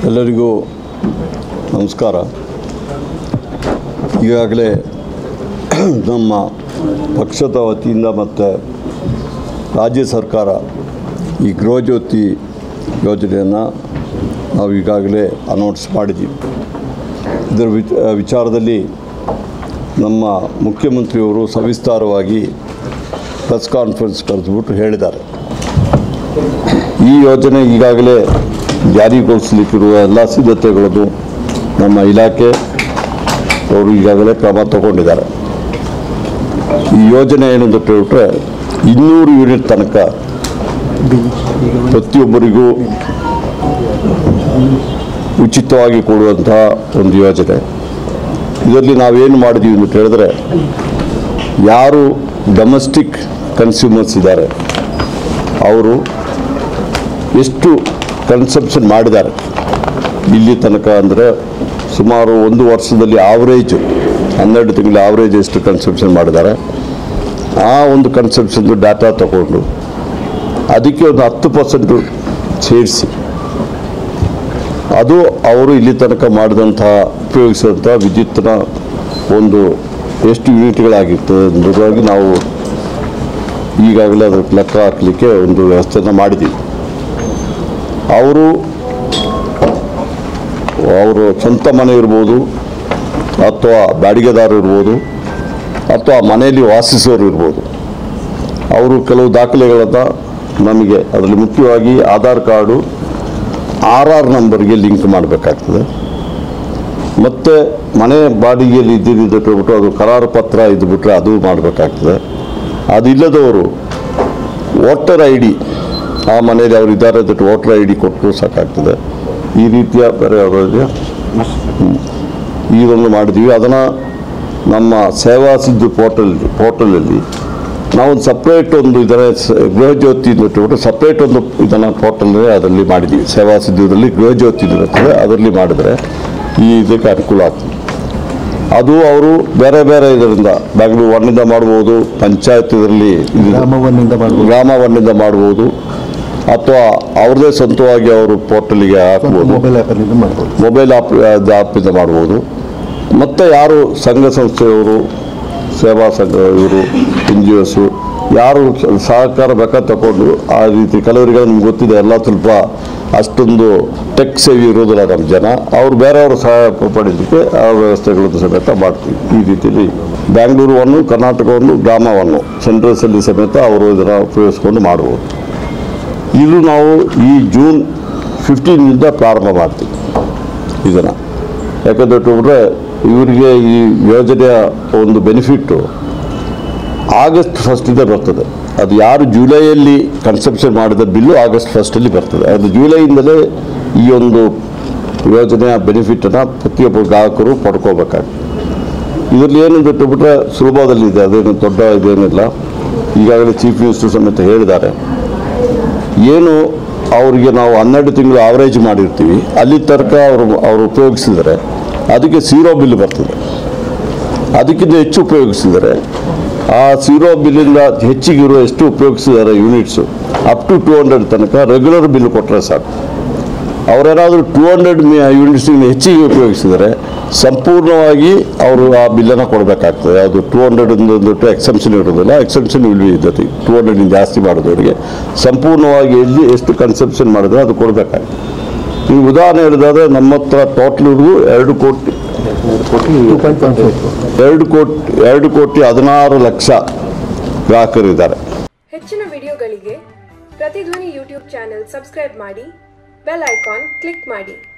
ಎಲ್ಲರಿಗೂ ನಮಸ್ಕಾರ ಈಗಾಗಲೇ ನಮ್ಮ ಪಕ್ಷದ ವತಿಯಿಂದ ಮತ್ತು ರಾಜ್ಯ ಸರ್ಕಾರ ಈ ಗೃಹಜ್ಯೋತಿ ಯೋಜನೆಯನ್ನು ನಾವು ಈಗಾಗಲೇ ಅನೌನ್ಸ್ ಮಾಡಿದ್ದೀವಿ ಇದರ ವಿಚ ವಿಚಾರದಲ್ಲಿ ನಮ್ಮ ಮುಖ್ಯಮಂತ್ರಿಯವರು ಸವಿಸ್ತಾರವಾಗಿ ಪ್ರೆಸ್ ಕಾನ್ಫರೆನ್ಸ್ ಕರೆದುಬಿಟ್ಟು ಹೇಳಿದ್ದಾರೆ ಈ ಯೋಜನೆ ಈಗಾಗಲೇ ಜಾರಿಗೊಳಿಸಲಿಕ್ಕಿರುವ ಎಲ್ಲ ಸಿದ್ಧತೆಗಳನ್ನು ನಮ್ಮ ಇಲಾಖೆ ಅವರು ಈಗಾಗಲೇ ಕ್ರಮ ತಗೊಂಡಿದ್ದಾರೆ ಈ ಯೋಜನೆ ಏನಂತ ಹೇಳಿಬಿಟ್ರೆ ಇನ್ನೂರು ಯೂನಿಟ್ ತನಕ ಪ್ರತಿಯೊಬ್ಬರಿಗೂ ಉಚಿತವಾಗಿ ಕೊಡುವಂತಹ ಒಂದು ಯೋಜನೆ ಇದರಲ್ಲಿ ನಾವೇನು ಮಾಡಿದ್ದೀವಿ ಅಂತ ಹೇಳಿದ್ರೆ ಯಾರು ಡೊಮೆಸ್ಟಿಕ್ ಕನ್ಸ್ಯೂಮರ್ಸ್ ಇದ್ದಾರೆ ಅವರು ಎಷ್ಟು ಕನ್ಸಂಪ್ಷನ್ ಮಾಡಿದ್ದಾರೆ ಇಲ್ಲಿ ತನಕ ಅಂದರೆ ಸುಮಾರು ಒಂದು ವರ್ಷದಲ್ಲಿ ಆವ್ರೇಜ್ ಹನ್ನೆರಡು ತಿಂಗಳ ಆವ್ರೇಜ್ ಎಷ್ಟು ಕನ್ಸಂಪ್ಷನ್ ಮಾಡಿದ್ದಾರೆ ಆ ಒಂದು ಕನ್ಸಂಪ್ಷನ್ದು ಡಾಟಾ ತಗೊಂಡು ಅದಕ್ಕೆ ಒಂದು ಹತ್ತು ಪರ್ಸೆಂಟು ಸೇರಿಸಿ ಅದು ಅವರು ಇಲ್ಲಿ ತನಕ ಮಾಡಿದಂತಹ ಉಪಯೋಗಿಸಿದಂಥ ವಿದ್ಯುತ್ತಿನ ಒಂದು ಎಷ್ಟು ಯೂನಿಟ್ಗಳಾಗಿರ್ತದೆ ಎಂಬುದಾಗಿ ನಾವು ಈಗಾಗಲೇ ಅದಕ್ಕೆ ಲೆಕ್ಕ ಹಾಕಲಿಕ್ಕೆ ಒಂದು ವ್ಯವಸ್ಥೆಯನ್ನು ಮಾಡಿದ್ದೀವಿ ಅವರು ಅವರು ಸ್ವಂತ ಮನೆ ಇರ್ಬೋದು ಅಥವಾ ಬಾಡಿಗೆದಾರರು ಇರ್ಬೋದು ಅಥವಾ ಮನೆಯಲ್ಲಿ ವಾಸಿಸೋರು ಇರ್ಬೋದು ಅವರು ಕೆಲವು ದಾಖಲೆಗಳನ್ನು ನಮಗೆ ಅದರಲ್ಲಿ ಮುಖ್ಯವಾಗಿ ಆಧಾರ್ ಕಾರ್ಡು ಆರ್ ಆರ್ ನಂಬರ್ಗೆ ಲಿಂಕ್ ಮಾಡಬೇಕಾಗ್ತದೆ ಮತ್ತು ಮನೆ ಬಾಡಿಗೆಯಲ್ಲಿ ಇದ್ದಿದ್ದು ಅದು ಕರಾರು ಪತ್ರ ಇದ್ದುಬಿಟ್ರೆ ಅದು ಮಾಡಬೇಕಾಗ್ತದೆ ಅದಿಲ್ಲದವರು ವೋಟರ್ ಐ ಡಿ ಆ ಮನೆಯಲ್ಲಿ ಅವರು ಇದ್ದಾರೆ ಅಂತ ವೋಟರ್ ಐ ಡಿ ಕೊಟ್ಟರು ಸಾಕಾಗ್ತದೆ ಈ ರೀತಿಯ ಬೇರೆ ಯಾವುದಾದ್ರು ಇದೊಂದು ಮಾಡಿದ್ದೀವಿ ಅದನ್ನು ನಮ್ಮ ಸೇವಾ ಸಿದ್ದು ಪೋರ್ಟಲ್ ಪೋರ್ಟಲಲ್ಲಿ ನಾವೊಂದು ಸಪ್ರೇಟ್ ಒಂದು ಇದರ ಸ- ಗೃಹಜ್ಯೋತಿ ಇಟ್ಬಿಟ್ಟು ಸಪ್ರೇಟ್ ಒಂದು ಇದನ್ನು ಪೋರ್ಟಲ್ ಅದರಲ್ಲಿ ಮಾಡಿದ್ದೀವಿ ಸೇವಾ ಸಿದ್ಧದಲ್ಲಿ ಗೃಹಜ್ಯೋತಿ ಇರ್ತದೆ ಅದರಲ್ಲಿ ಮಾಡಿದರೆ ಈ ಇದಕ್ಕೆ ಅನುಕೂಲ ಆಗ್ತದೆ ಅದು ಅವರು ಬೇರೆ ಬೇರೆ ಇದರಿಂದ ಬೆಂಗಳೂರು ಒನ್ನಿಂದ ಮಾಡ್ಬೋದು ಪಂಚಾಯತ್ ಇದರಲ್ಲಿ ಇದು- ಗ್ರಾಮವನ್ನಿಂದ ಮಾಡ್ಬೋದು ಗ್ರಾಮ ಒನ್ನಿಂದ ಮಾಡ್ಬೋದು ಅಥವಾ ಅವ್ರದ್ದೇ ಸ್ವಂತವಾಗಿ ಅವರು ಪೋರ್ಟಲಿಗೆ ಹಾಕ್ಬೋದು ಮೊಬೈಲ್ ಆ್ಯಪಲ್ಲಿಂದ ಮಾಡ್ಬೋದು ಮೊಬೈಲ್ ಆಪ್ ಆ್ಯಪಿಂದ ಮಾಡ್ಬೋದು ಮತ್ತು ಯಾರು ಸಂಘ ಸಂಸ್ಥೆಯವರು ಸೇವಾ ಸಂಘ ಇವರು ಎನ್ ಜಿ ಒಸ್ಸು ಯಾರು ಸ- ಸಹಕಾರ ಬೇಕಾದ ತಗೊಂಡು ಆ ರೀತಿ ಕೆಲವರಿಗೆ ನಮ್ಗೆ ಗೊತ್ತಿದೆ ಎಲ್ಲ ಸ್ವಲ್ಪ ಅಷ್ಟೊಂದು ಟೆಕ್ ಸೇವಿ ಇರೋದಿಲ್ಲ ನಮ್ಮ ಜನ ಅವ್ರು ಬೇರೆಯವರು ಸಹಾಯ ಪಡೀಲಿಕ್ಕೆ ಆ ವ್ಯವಸ್ಥೆಗಳನ್ನು ಸಮೇತ ಮಾಡ್ತೀವಿ ಈ ರೀತಿಯಲ್ಲಿ ಬ್ಯಾಂಗ್ಳೂರು ಒನ್ನು ಕರ್ನಾಟಕ ಒಂದು ಗ್ರಾಮ ಒನ್ನು ಸೆಂಟ್ರಲ್ಸಲ್ಲಿ ಸಮೇತ ಅವರು ಇದನ್ನು ಉಪಯೋಗಿಸ್ಕೊಂಡು ಮಾಡ್ಬೋದು ಇದು ನಾವು ಈ ಜೂನ್ ಫಿಫ್ಟೀನಿಂದ ಪ್ರಾರಂಭ ಮಾಡ್ತೀವಿ ಇದನ್ನು ಯಾಕಂದ್ರೆ ಇಟ್ಕೊಂಡ್ರೆ ಇವರಿಗೆ ಈ ಯೋಜನೆಯ ಒಂದು ಬೆನಿಫಿಟ್ಟು ಆಗಸ್ಟ್ ಫಸ್ಟಿಂದ ಬರ್ತದೆ ಅದು ಯಾರು ಜುಲೈಯಲ್ಲಿ ಕನ್ಸೆಪ್ಷನ್ ಮಾಡಿದ ಬಿಲ್ಲು ಆಗಸ್ಟ್ ಫಸ್ಟಲ್ಲಿ ಬರ್ತದೆ ಅದು ಜುಲೈಯಿಂದಲೇ ಈ ಒಂದು ಯೋಜನೆಯ ಬೆನಿಫಿಟನ್ನು ಪ್ರತಿಯೊಬ್ಬ ಗ್ರಾಹಕರು ಪಡ್ಕೋಬೇಕಾಗ್ತದೆ ಇದರಲ್ಲಿ ಏನು ಬಿಟ್ಟುಬಿಟ್ರೆ ಸುಲಭದಲ್ಲಿದೆ ಅದೇನು ದೊಡ್ಡ ಇದೇನಿಲ್ಲ ಈಗಾಗಲೇ ಚೀಫ್ ಮಿನಿಸ್ಟರ್ ಸಮೇತ ಹೇಳಿದ್ದಾರೆ ಏನು ಅವರಿಗೆ ನಾವು ಹನ್ನೆರಡು ತಿಂಗಳು ಆವರೇಜ್ ಮಾಡಿರ್ತೀವಿ ಅಲ್ಲಿ ತನಕ ಅವರು ಅವರು ಉಪಯೋಗಿಸಿದರೆ ಅದಕ್ಕೆ ಸೀರೋ ಬಿಲ್ ಬರ್ತದೆ ಅದಕ್ಕಿಂತ ಹೆಚ್ಚು ಉಪಯೋಗಿಸಿದರೆ ಆ ಸೀರೋ ಬಿಲ್ಲಿಂದ ಹೆಚ್ಚಿಗಿರುವ ಎಷ್ಟು ಉಪಯೋಗಿಸಿದ್ದಾರೆ units up to two hundred ತನಕ ರೆಗ್ಯುಲರ್ ಬಿಲ್ ಕೊಟ್ಟರೆ ಸಾಕು ಅವರೇನಾದರೂ ಟೂ ಹಂಡ್ರೆಡ್ ಯೂನಿಟ್ಸ್ಗಿಂತ ಹೆಚ್ಚಿಗೆ ಉಪಯೋಗಿಸಿದರೆ ಸಂಪೂರ್ಣವಾಗಿ ಅವರು ಆ ಬಿಲ್ಲನ್ನು ಕೊಡಬೇಕಾಗ್ತದೆ ಅದು ಟೂ ಹಂಡ್ರೆಡ್ ಅಂದ್ಬಿಟ್ಟು ಎಕ್ಸೆಪ್ಷನ್ ಇರೋದಿಲ್ಲ ಎಕ್ಸೆಪ್ಷನ್ ವಿಲ್ ಬಿ ಇದ್ದತಿ ಟೂ ಹಂಡ್ರೆಡಿಂದ ಜಾಸ್ತಿ ಮಾಡಿದವರಿಗೆ ಸಂಪೂರ್ಣವಾಗಿ ಎಲ್ಲಿ ಎಷ್ಟು ಕನ್ಸೆಪ್ಷನ್ ಮಾಡಿದ್ರೆ ಅದು ಕೊಡಬೇಕಾಗ್ತದೆ ಈ ಉದಾಹರಣೆ ಹೇಳಿದಾದ್ರೆ ನಮ್ಮ ಹತ್ರ ಟೋಟಲ್ ಇರೋದು ಎರಡು ಕೋಟಿ ಟೂ ಪಾಯಿಂಟ್ ಒನ್ ಫೈವ್ ಎರಡು ಕೋಟಿ ಎರಡು ಕೋಟಿ ಹದಿನಾರು ಲಕ್ಷ ಗ್ರಾಹಕರಿದ್ದಾರೆ ಹೆಚ್ಚಿನ ವಿಡಿಯೋಗಳಿಗೆ ಪ್ರತಿಧ್ವನಿ ಯೂಟ್ಯೂಬ್ ಚಾನೆಲ್ ಸಬ್ಸ್ಕ್ರೈಬ್ ಮಾಡಿ ಬೆಲ್ ಐಕಾನ್ ಕ್ಲಿಕ್ ಮಾಡಿ